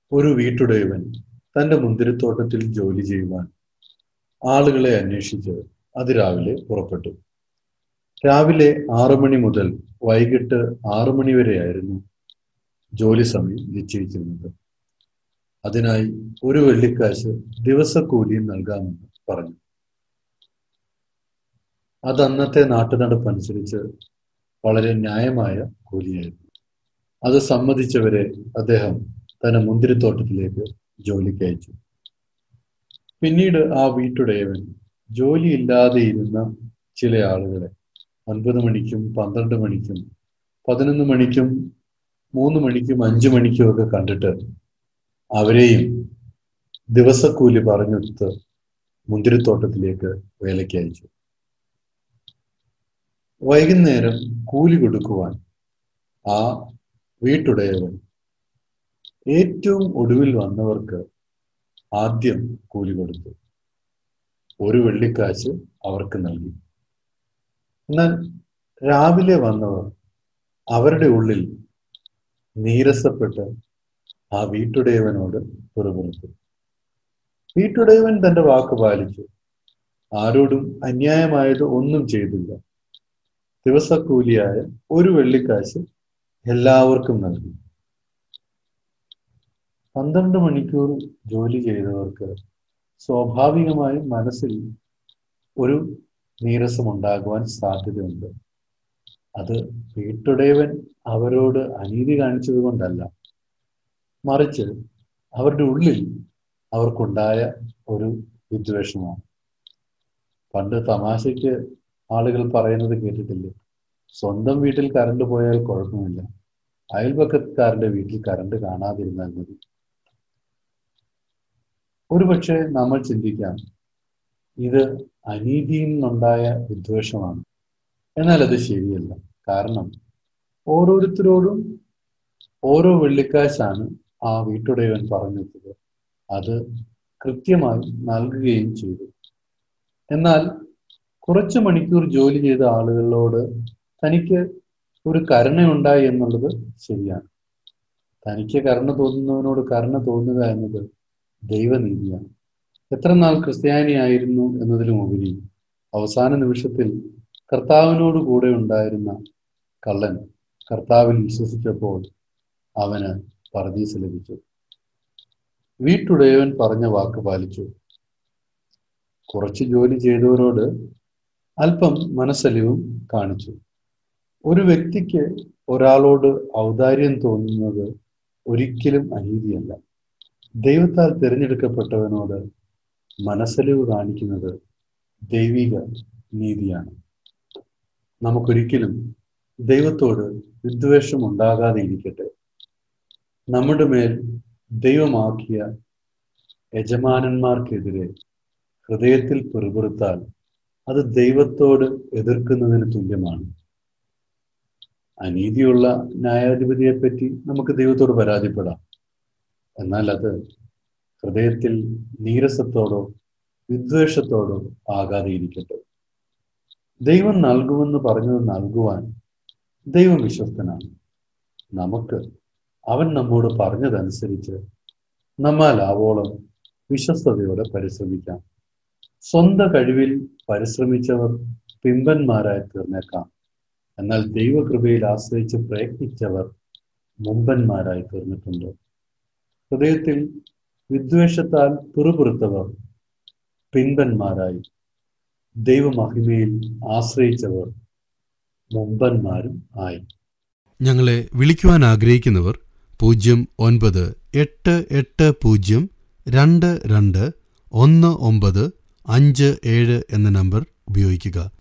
ഒരു വീട്ടുടയവൻ തന്റെ മുന്തിരിത്തോട്ടത്തിൽ ജോലി ചെയ്യുവാൻ ആളുകളെ അന്വേഷിച്ച് അതിരാവിലെ പുറപ്പെട്ടു രാവിലെ ആറു മണി മുതൽ വൈകിട്ട് ആറു മണി വരെയായിരുന്നു ജോലി സമയം നിശ്ചയിച്ചിരുന്നത് അതിനായി ഒരു വെള്ളിക്കാശ് ദിവസക്കൂലിയും നൽകാമെന്ന് പറഞ്ഞു അത് അന്നത്തെ നാട്ടുനടപ്പനുസരിച്ച് വളരെ ന്യായമായ കൂലിയായിരുന്നു അത് സമ്മതിച്ചവരെ അദ്ദേഹം തന്റെ മുന്തിരിത്തോട്ടത്തിലേക്ക് ജോലിക്ക് അയച്ചു പിന്നീട് ആ വീട്ടുടയവൻ ജോലിയില്ലാതെ ഇരുന്ന ചില ആളുകളെ ഒൻപത് മണിക്കും പന്ത്രണ്ട് മണിക്കും പതിനൊന്ന് മണിക്കും മൂന്ന് മണിക്കും അഞ്ചു മണിക്കും ഒക്കെ കണ്ടിട്ട് അവരെയും ദിവസക്കൂലി പറഞ്ഞെടുത്ത് മുന്തിരിത്തോട്ടത്തിലേക്ക് വേലയ്ക്ക് അയച്ചു വൈകുന്നേരം കൂലി കൊടുക്കുവാൻ ആ വീട്ടുടയവൻ ഏറ്റവും ഒടുവിൽ വന്നവർക്ക് ആദ്യം കൂലി കൊടുത്തു ഒരു വെള്ളിക്കാശ് അവർക്ക് നൽകി എന്നാൽ രാവിലെ വന്നവർ അവരുടെ ഉള്ളിൽ നീരസപ്പെട്ട് ആ വീട്ടുടയവനോട് പുറപുറത്തു വീട്ടുടയവൻ തന്റെ വാക്ക് പാലിച്ചു ആരോടും അന്യായമായത് ഒന്നും ചെയ്തില്ല ദിവസക്കൂലിയായ ഒരു വെള്ളിക്കാശ് എല്ലാവർക്കും നൽകി പന്ത്രണ്ട് മണിക്കൂർ ജോലി ചെയ്തവർക്ക് സ്വാഭാവികമായും മനസ്സിൽ ഒരു നീരസമുണ്ടാകുവാൻ സാധ്യതയുണ്ട് അത് വീട്ടുടയവൻ അവരോട് അനീതി കാണിച്ചത് കൊണ്ടല്ല മറിച്ച് അവരുടെ ഉള്ളിൽ അവർക്കുണ്ടായ ഒരു വിദ്വേഷമാണ് പണ്ട് തമാശയ്ക്ക് ആളുകൾ പറയുന്നത് കേട്ടിട്ടില്ലേ സ്വന്തം വീട്ടിൽ കറണ്ട് പോയാൽ കുഴപ്പമില്ല അയൽപക്കക്കാരന്റെ വീട്ടിൽ കറണ്ട് കാണാതിരുന്നാൽ മതി ഒരുപക്ഷെ നമ്മൾ ചിന്തിക്കാം ഇത് അനീതിയിൽ നിന്നുണ്ടായ വിദ്വേഷമാണ് എന്നാൽ അത് ശരിയല്ല കാരണം ഓരോരുത്തരോടും ഓരോ വെള്ളിക്കാശാണ് ആ വീട്ടുടയവൻ പറഞ്ഞത് അത് കൃത്യമായി നൽകുകയും ചെയ്തു എന്നാൽ കുറച്ച് മണിക്കൂർ ജോലി ചെയ്ത ആളുകളോട് തനിക്ക് ഒരു കരുണയുണ്ടായി എന്നുള്ളത് ശരിയാണ് തനിക്ക് കരുണ തോന്നുന്നവനോട് കരുണ തോന്നുക എന്നത് ദൈവനീതിയാണ് എത്ര നാൾ ക്രിസ്ത്യാനിയായിരുന്നു എന്നതിലും ഉപരി അവസാന നിമിഷത്തിൽ കർത്താവിനോട് കൂടെ ഉണ്ടായിരുന്ന കള്ളൻ കർത്താവിൽ വിശ്വസിച്ചപ്പോൾ അവന് പറദീസ് ലഭിച്ചു വീട്ടുടയവൻ പറഞ്ഞ വാക്ക് പാലിച്ചു കുറച്ച് ജോലി ചെയ്തവരോട് അല്പം മനസ്സലിവും കാണിച്ചു ഒരു വ്യക്തിക്ക് ഒരാളോട് ഔദാര്യം തോന്നുന്നത് ഒരിക്കലും അനീതിയല്ല ദൈവത്താൽ തിരഞ്ഞെടുക്കപ്പെട്ടവനോട് മനസ്സലിവ് കാണിക്കുന്നത് ദൈവിക നീതിയാണ് നമുക്കൊരിക്കലും ദൈവത്തോട് വിദ്വേഷം ഉണ്ടാകാതെ ഇരിക്കട്ടെ നമ്മുടെ മേൽ ദൈവമാക്കിയ യജമാനന്മാർക്കെതിരെ ഹൃദയത്തിൽ പിറുപിറുത്താൽ അത് ദൈവത്തോട് എതിർക്കുന്നതിന് തുല്യമാണ് അനീതിയുള്ള ന്യായാധിപതിയെ പറ്റി നമുക്ക് ദൈവത്തോട് പരാതിപ്പെടാം എന്നാൽ അത് ഹൃദയത്തിൽ നീരസത്തോടോ വിദ്വേഷത്തോടോ ആകാതെ ഇരിക്കട്ടെ ദൈവം നൽകുമെന്ന് പറഞ്ഞത് നൽകുവാൻ ദൈവം വിശ്വസ്തനാണ് നമുക്ക് അവൻ നമ്മോട് പറഞ്ഞതനുസരിച്ച് നമ്മാൽ ആവോളം വിശ്വസ്തയോടെ പരിശ്രമിക്കാം സ്വന്തം കഴിവിൽ പരിശ്രമിച്ചവർ പിമ്പന്മാരായി തീർന്നേക്കാം എന്നാൽ ദൈവകൃപയിൽ ആശ്രയിച്ച് പ്രയത്നിച്ചവർ മുമ്പന്മാരായി തീർന്നിട്ടുണ്ട് ഹൃദയത്തിൽ വിദ്വേഷത്താൽ പിറുപിറുത്തവർ പിൻപന്മാരായി ദൈവമഹിമയിൽ ആശ്രയിച്ചവർ മുമ്പന്മാരും ആയി ഞങ്ങളെ വിളിക്കുവാൻ ആഗ്രഹിക്കുന്നവർ പൂജ്യം ഒൻപത് എട്ട് എട്ട് പൂജ്യം രണ്ട് രണ്ട് ഒന്ന് ഒമ്പത് അഞ്ച് ഏഴ് എന്ന നമ്പർ ഉപയോഗിക്കുക